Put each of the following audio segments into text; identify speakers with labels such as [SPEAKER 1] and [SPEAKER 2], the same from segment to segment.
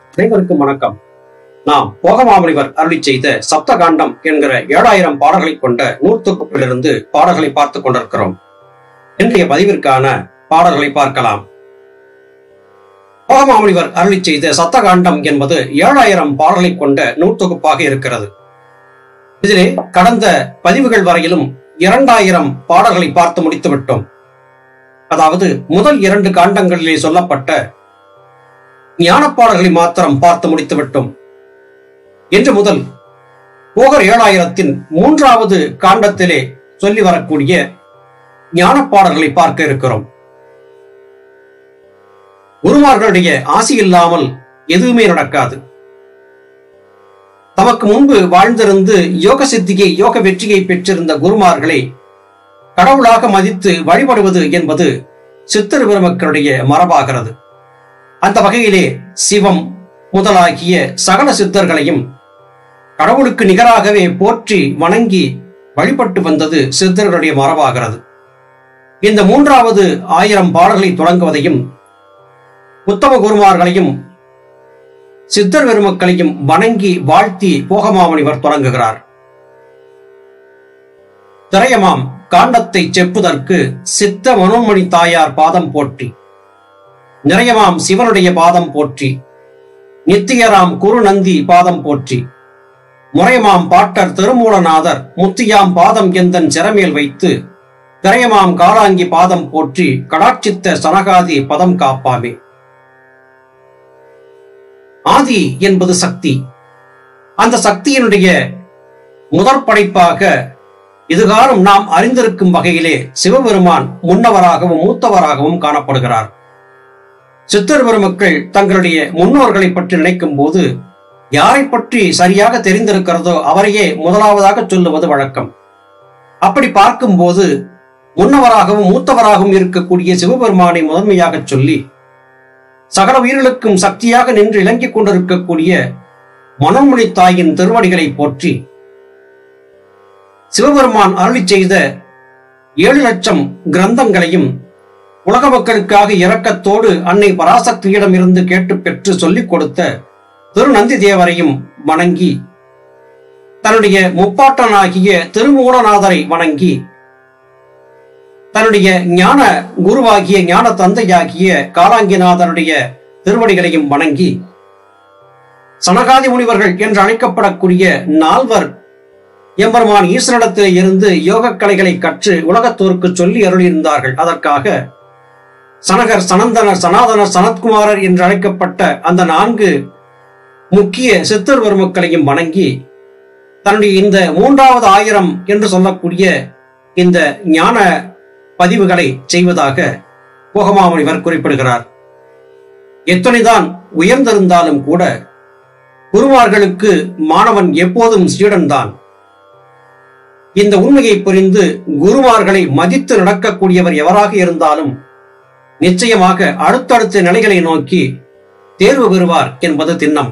[SPEAKER 1] அனைவருக்கும் வணக்கம் நாம் போகமாமுனிவர் அருளி செய்த சப்தகாண்டம் என்கிற ஏழாயிரம் பாடல்களை கொண்ட நூற்தொகுப்பிலிருந்து பாடல்களை பார்த்துக் கொண்டிருக்கிறோம் இன்றைய பதிவிற்கான பாடல்களை பார்க்கலாம் போகமாமுனிவர் அருளி செய்த சப்தகாண்டம் என்பது ஏழாயிரம் பாடல்களை கொண்ட நூற்தொகுப்பாக இருக்கிறது இதிலே கடந்த பதிவுகள் வரையிலும் இரண்டாயிரம் பாடல்களை பார்த்து முடித்து விட்டோம் அதாவது முதல் இரண்டு காண்டங்களிலே சொல்லப்பட்ட ஞானப்பாடல்களை மாத்திரம் பார்த்து முடித்து விட்டோம் இன்று முதல் போகர் ஏழாயிரத்தின் மூன்றாவது காண்டத்திலே சொல்லி வரக்கூடிய ஞானப்பாடல்களை பார்க்க இருக்கிறோம் குருமார்களுடைய ஆசி இல்லாமல் எதுவுமே நடக்காது தமக்கு முன்பு வாழ்ந்திருந்து யோக சித்தியை யோக வெற்றியை பெற்றிருந்த குருமார்களை கடவுளாக மதித்து வழிபடுவது என்பது சித்தர் பெருமக்களுடைய மரபாகிறது அந்த வகையிலே சிவம் முதலாகிய சகல சித்தர்களையும் கடவுளுக்கு நிகராகவே போற்றி வணங்கி வழிபட்டு வந்தது சித்தர்களுடைய மரபாகிறது இந்த மூன்றாவது ஆயிரம் பாடல்களை தொடங்குவதையும் உத்தம குருமார்களையும் சித்தர் பெருமக்களையும் வணங்கி வாழ்த்தி போகமாமணிவர் தொடங்குகிறார் திரையமாம் காண்டத்தை செப்புதற்கு சித்த மனோன்மணி தாயார் பாதம் போற்றி நிறையமாம் சிவனுடைய பாதம் போற்றி நித்தியராம் குருநந்தி பாதம் போற்றி முறையமாம் பாட்டர் திருமூலநாதர் முத்தியாம் பாதம் எந்தன் சிறமேல் வைத்து திரையமாம் காலாங்கி பாதம் போற்றி கடாட்சித்த சனகாதி பதம் காப்பாமே ஆதி என்பது சக்தி அந்த சக்தியினுடைய முதற் படைப்பாக இதுகாரும் நாம் அறிந்திருக்கும் வகையிலே சிவபெருமான் முன்னவராகவும் மூத்தவராகவும் காணப்படுகிறார் சித்தர் பெருமக்கள் தங்களுடைய முன்னோர்களை பற்றி நினைக்கும் போது யாரை பற்றி சரியாக தெரிந்திருக்கிறதோ அவரையே முதலாவதாக சொல்லுவது வழக்கம் அப்படி பார்க்கும்போது முன்னவராகவும் மூத்தவராகவும் இருக்கக்கூடிய சிவபெருமானை முதன்மையாக சொல்லி சகல உயிர்களுக்கும் சக்தியாக நின்று இலங்கிக் கொண்டிருக்கக்கூடிய மனோமணி தாயின் திருவடிகளை போற்றி சிவபெருமான் அருளி செய்த ஏழு லட்சம் கிரந்தங்களையும் உலக மக்களுக்காக இரக்கத்தோடு அன்னை பராசக்தியிடம் இருந்து கேட்டு பெற்று சொல்லிக் கொடுத்த திருநந்தி தேவரையும் வணங்கி தன்னுடைய முப்பாட்டனாகிய திருமூலநாதரை வணங்கி தன்னுடைய ஞான குருவாகிய ஞான தந்தையாகிய காலாங்கிநாதனுடைய திருவடிகளையும் வணங்கி சனகாதி முனிவர்கள் என்று அழைக்கப்படக்கூடிய நால்வர் எம்பெருமான் ஈஸ்வரிடத்தில் இருந்து யோக கலைகளை கற்று உலகத்தோருக்கு சொல்லி அருளியிருந்தார்கள் அதற்காக சனகர் சனந்தனர் சனாதனர் சனத்குமாரர் என்று அழைக்கப்பட்ட அந்த நான்கு முக்கிய சித்தர் பெருமக்களையும் வணங்கி தன்னுடைய இந்த மூன்றாவது ஆயிரம் என்று சொல்லக்கூடிய இந்த ஞான பதிவுகளை செய்வதாக போகமாமுனிவர் குறிப்பிடுகிறார் எத்தனைதான் உயர்ந்திருந்தாலும் கூட குருமார்களுக்கு மாணவன் எப்போதும் சீடன்தான் இந்த உண்மையை புரிந்து குருமார்களை மதித்து நடக்கக்கூடியவர் எவராக இருந்தாலும் நிச்சயமாக அடுத்தடுத்த நிலைகளை நோக்கி தேர்வு பெறுவார் என்பது திண்ணம்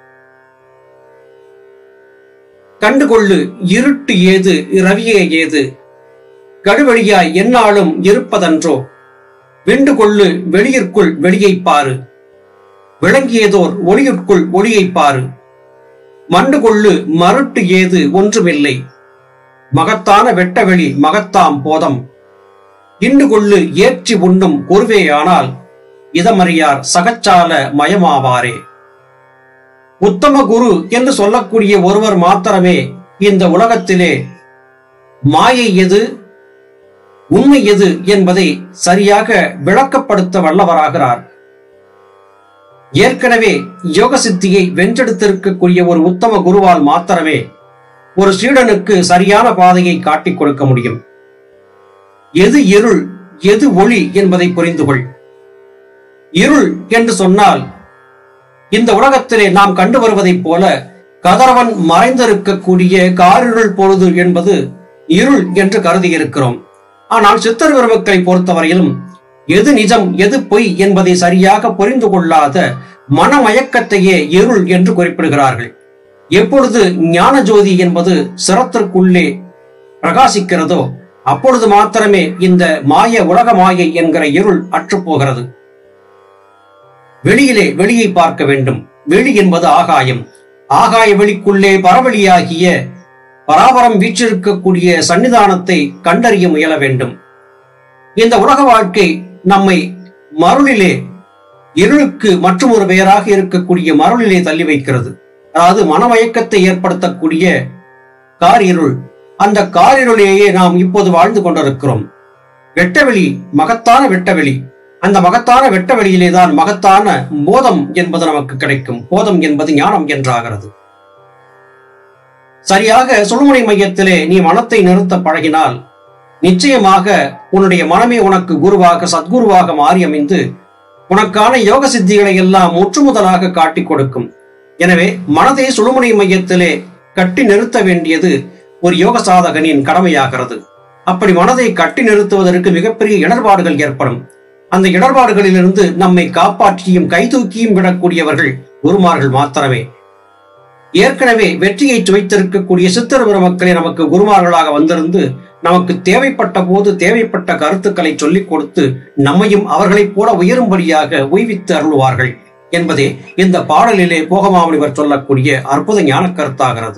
[SPEAKER 1] கண்டுகொள்ளு இருட்டு ஏது ரவியே ஏது கடுவழியாய் எந்நாளும் இருப்பதன்றோ விண்டு கொள்ளு வெளியிற்குள் வெளியைப் பாரு விளங்கியதோர் ஒளியுட்குள் ஒளியைப் பாரு மண்டு கொள்ளு மருட்டு ஏது ஒன்றுமில்லை மகத்தான வெட்டவெளி மகத்தாம் போதம் இண்டு கொள்ளு ஏற்றி உண்ணும் குருவேயானால் இதமறியார் சகச்சால மயமாவாரே உத்தம குரு என்று சொல்லக்கூடிய ஒருவர் மாத்திரமே இந்த உலகத்திலே மாயை எது உண்மை எது என்பதை சரியாக விளக்கப்படுத்த வல்லவராகிறார் ஏற்கனவே யோக சித்தியை வென்றெடுத்திருக்கக்கூடிய ஒரு உத்தம குருவால் மாத்திரமே ஒரு சீடனுக்கு சரியான பாதையை காட்டிக் கொடுக்க முடியும் எது இருள் எது ஒளி என்பதை புரிந்து கொள் இருள் என்று சொன்னால் இந்த உலகத்திலே நாம் கண்டு வருவதைப் போல கதறவன் மறைந்திருக்கக்கூடிய காரிருள் பொழுது என்பது இருள் என்று கருதி இருக்கிறோம் ஆனால் சித்தர் பெருமக்களை பொறுத்தவரையிலும் எது நிஜம் எது பொய் என்பதை சரியாக புரிந்து கொள்ளாத மனமயக்கத்தையே இருள் என்று குறிப்பிடுகிறார்கள் எப்பொழுது ஞான ஜோதி என்பது சிரத்திற்குள்ளே பிரகாசிக்கிறதோ அப்பொழுது மாத்திரமே இந்த மாய உலக மாயை என்கிற இருள் அற்றுப்போகிறது வெளியிலே வெளியை பார்க்க வேண்டும் வெளி என்பது ஆகாயம் ஆகாய வெளிக்குள்ளே பரவெளியாகிய பராபரம் வீற்றிருக்கக்கூடிய சன்னிதானத்தை கண்டறிய முயல வேண்டும் இந்த உலக வாழ்க்கை நம்மை மருளிலே இருளுக்கு மற்றும் ஒரு பெயராக இருக்கக்கூடிய மருளிலே தள்ளி வைக்கிறது அதாவது மனமயக்கத்தை ஏற்படுத்தக்கூடிய காரிருள் அந்த காரிருளையே நாம் இப்போது வாழ்ந்து கொண்டிருக்கிறோம் வெட்டவெளி மகத்தான வெட்டவெளி அந்த மகத்தான வெட்டவெளியிலே தான் மகத்தான போதம் என்பது நமக்கு கிடைக்கும் போதம் என்பது ஞானம் என்றாகிறது சரியாக சுழுமுனை மையத்திலே நீ மனத்தை நிறுத்த பழகினால் நிச்சயமாக உன்னுடைய மனமே உனக்கு குருவாக சத்குருவாக மாறி அமைந்து உனக்கான யோக சித்திகளை எல்லாம் முற்றுமுதலாக காட்டிக் கொடுக்கும் எனவே மனதை சுழுமுனை மையத்திலே கட்டி நிறுத்த வேண்டியது ஒரு யோக சாதகனின் கடமையாகிறது அப்படி மனதை கட்டி நிறுத்துவதற்கு மிகப்பெரிய இடர்பாடுகள் ஏற்படும் அந்த இடர்பாடுகளிலிருந்து நம்மை காப்பாற்றியும் கைதூக்கியும் விடக்கூடியவர்கள் குருமார்கள் மாத்திரமே ஏற்கனவே வெற்றியை வைத்திருக்கக்கூடிய சித்தர் பெருமக்களே நமக்கு குருமார்களாக வந்திருந்து நமக்கு தேவைப்பட்ட போது தேவைப்பட்ட கருத்துக்களை சொல்லிக் கொடுத்து நம்மையும் அவர்களைப் போல உயரும்படியாக உய்வித்து அருள்வார்கள் என்பதே இந்த பாடலிலே போகமாமுனிவர் சொல்லக்கூடிய அற்புத ஞான கருத்தாகிறது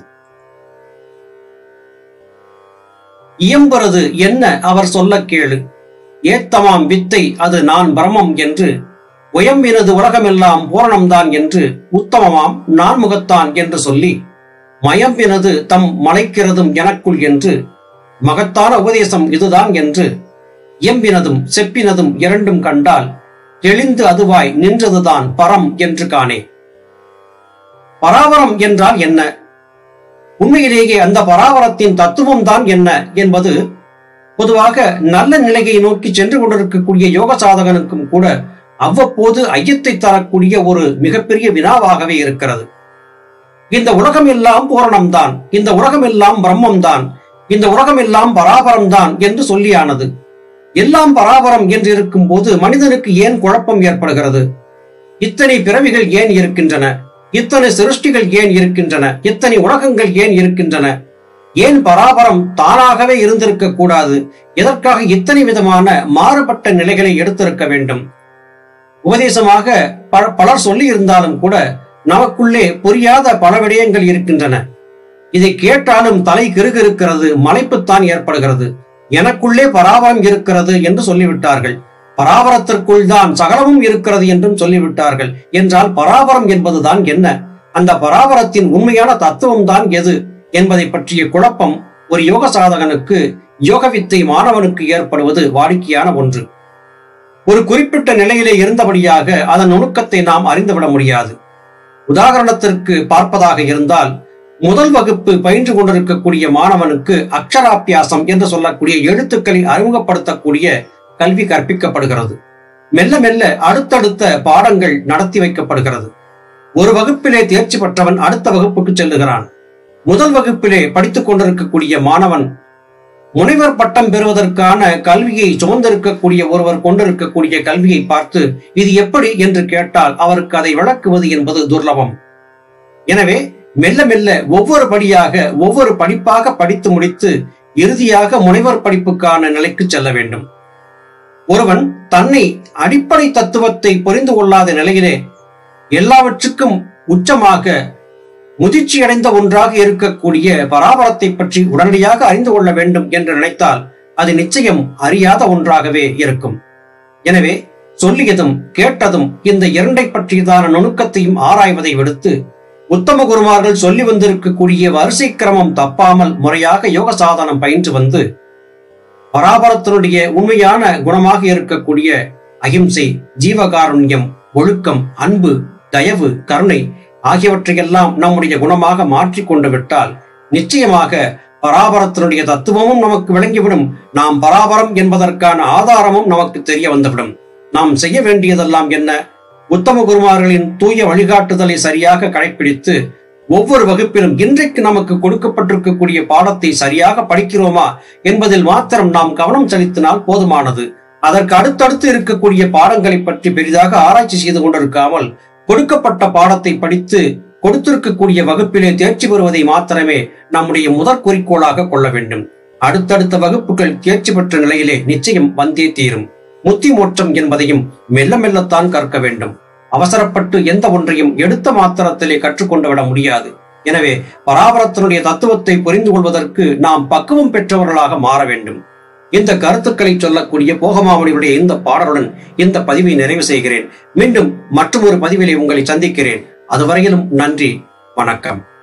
[SPEAKER 1] இயம்புறது என்ன அவர் சொல்ல கேளு ஏத்தமாம் வித்தை அது நான் பிரமம் என்று உயம்பினது உலகமெல்லாம் பூரணம்தான் என்று உத்தமமாம் நான் முகத்தான் என்று சொல்லி மயம்பினது தம் மலைக்கிறதும் எனக்குள் என்று மகத்தான உபதேசம் இதுதான் என்று இயம்பினதும் செப்பினதும் இரண்டும் கண்டால் தெளிந்து அதுவாய் நின்றதுதான் பரம் என்று காணே பராபரம் என்றால் என்ன உண்மையிலேயே அந்த பராபரத்தின் தத்துவம் தான் என்ன என்பது பொதுவாக நல்ல நிலையை நோக்கி சென்று கொண்டிருக்கக்கூடிய யோக சாதகனுக்கும் கூட அவ்வப்போது ஐயத்தை தரக்கூடிய ஒரு மிகப்பெரிய வினாவாகவே இருக்கிறது இந்த உலகம் எல்லாம் பூரணம்தான் இந்த உலகம் எல்லாம் பிரம்மம்தான் இந்த உலகம் எல்லாம் பராபரம் தான் என்று சொல்லியானது எல்லாம் பராபரம் என்று இருக்கும் போது மனிதனுக்கு ஏன் குழப்பம் ஏற்படுகிறது இத்தனை பிறவிகள் ஏன் இருக்கின்றன இத்தனை சிருஷ்டிகள் ஏன் இருக்கின்றன இத்தனை உலகங்கள் ஏன் இருக்கின்றன ஏன் பராபரம் தானாகவே இருந்திருக்க கூடாது எதற்காக இத்தனை விதமான மாறுபட்ட நிலைகளை எடுத்திருக்க வேண்டும் உபதேசமாக ப- பலர் சொல்லி இருந்தாலும் கூட நமக்குள்ளே புரியாத பல விடயங்கள் இருக்கின்றன இதை கேட்டாலும் தலை கிறுகிறுக்கிறது மலைப்புத்தான் ஏற்படுகிறது எனக்குள்ளே பராபரம் இருக்கிறது என்று சொல்லிவிட்டார்கள் பராபரத்திற்குள் தான் சகலமும் இருக்கிறது என்றும் சொல்லிவிட்டார்கள் என்றால் பராபரம் என்பதுதான் என்ன அந்த பராபரத்தின் உண்மையான தத்துவம் தான் எது என்பதை பற்றிய குழப்பம் ஒரு யோக சாதகனுக்கு யோக வித்தை மாணவனுக்கு ஏற்படுவது வாடிக்கையான ஒன்று ஒரு குறிப்பிட்ட நிலையிலே இருந்தபடியாக அதன் நுணுக்கத்தை நாம் அறிந்துவிட முடியாது உதாரணத்திற்கு பார்ப்பதாக இருந்தால் முதல் வகுப்பு பயின்று கொண்டிருக்கக்கூடிய மாணவனுக்கு அக்ஷராபியாசம் என்று சொல்லக்கூடிய எழுத்துக்களை அறிமுகப்படுத்தக்கூடிய கல்வி கற்பிக்கப்படுகிறது மெல்ல மெல்ல அடுத்தடுத்த பாடங்கள் நடத்தி வைக்கப்படுகிறது ஒரு வகுப்பிலே தேர்ச்சி பெற்றவன் அடுத்த வகுப்புக்கு செல்லுகிறான் முதல் வகுப்பிலே படித்துக் கொண்டிருக்கக்கூடிய மாணவன் முனைவர் பட்டம் பெறுவதற்கான கல்வியை சுமந்திருக்கக்கூடிய ஒருவர் கொண்டிருக்கக்கூடிய கல்வியை பார்த்து இது எப்படி என்று கேட்டால் அவருக்கு அதை விளக்குவது என்பது துர்லபம் எனவே மெல்ல மெல்ல ஒவ்வொரு படியாக ஒவ்வொரு படிப்பாக படித்து முடித்து இறுதியாக முனைவர் படிப்புக்கான நிலைக்கு செல்ல வேண்டும் ஒருவன் தன்னை அடிப்படை தத்துவத்தை புரிந்து கொள்ளாத நிலையிலே எல்லாவற்றுக்கும் உச்சமாக முதிர்ச்சியடைந்த ஒன்றாக இருக்கக்கூடிய பராபரத்தை பற்றி உடனடியாக அறிந்து கொள்ள வேண்டும் என்று நினைத்தால் அது நிச்சயம் அறியாத ஒன்றாகவே இருக்கும் எனவே சொல்லியதும் கேட்டதும் இந்த இரண்டை பற்றியதான நுணுக்கத்தையும் ஆராய்வதை விடுத்து உத்தம குருமார்கள் சொல்லி வந்திருக்கக்கூடிய வரிசை கிரமம் தப்பாமல் முறையாக யோக சாதனம் பயின்று வந்து பராபரத்தினுடைய உண்மையான குணமாக இருக்கக்கூடிய அகிம்சை ஜீவகாருண்யம் ஒழுக்கம் அன்பு தயவு கருணை ஆகியவற்றையெல்லாம் நம்முடைய குணமாக மாற்றிக் கொண்டு விட்டால் நிச்சயமாக பராபரத்தினுடைய தத்துவமும் நமக்கு விளங்கிவிடும் நாம் பராபரம் என்பதற்கான ஆதாரமும் நமக்கு தெரிய வந்துவிடும் நாம் செய்ய வேண்டியதெல்லாம் என்ன உத்தம குருமார்களின் தூய வழிகாட்டுதலை சரியாக கடைபிடித்து ஒவ்வொரு வகுப்பிலும் இன்றைக்கு நமக்கு கொடுக்கப்பட்டிருக்கக்கூடிய பாடத்தை சரியாக படிக்கிறோமா என்பதில் மாத்திரம் நாம் கவனம் செலுத்தினால் போதுமானது அதற்கு அடுத்தடுத்து இருக்கக்கூடிய பாடங்களை பற்றி பெரிதாக ஆராய்ச்சி செய்து கொண்டிருக்காமல் கொடுக்கப்பட்ட பாடத்தை படித்து கொடுத்திருக்கக்கூடிய வகுப்பிலே தேர்ச்சி பெறுவதை மாத்திரமே நம்முடைய முதற் குறிக்கோளாக கொள்ள வேண்டும் அடுத்தடுத்த வகுப்புகள் தேர்ச்சி பெற்ற நிலையிலே நிச்சயம் வந்தே தீரும் முத்தி மோட்சம் என்பதையும் மெல்ல மெல்லத்தான் கற்க வேண்டும் அவசரப்பட்டு எந்த ஒன்றையும் எடுத்த மாத்திரத்திலே கற்றுக்கொண்டு விட முடியாது எனவே பராபரத்தினுடைய தத்துவத்தை புரிந்து கொள்வதற்கு நாம் பக்குவம் பெற்றவர்களாக மாற வேண்டும் இந்த கருத்துக்களை சொல்லக்கூடிய போகமாவளியுடைய இந்த பாடலுடன் இந்த பதிவை நிறைவு செய்கிறேன் மீண்டும் மற்றொரு பதிவிலே உங்களை சந்திக்கிறேன் அதுவரையிலும் நன்றி வணக்கம்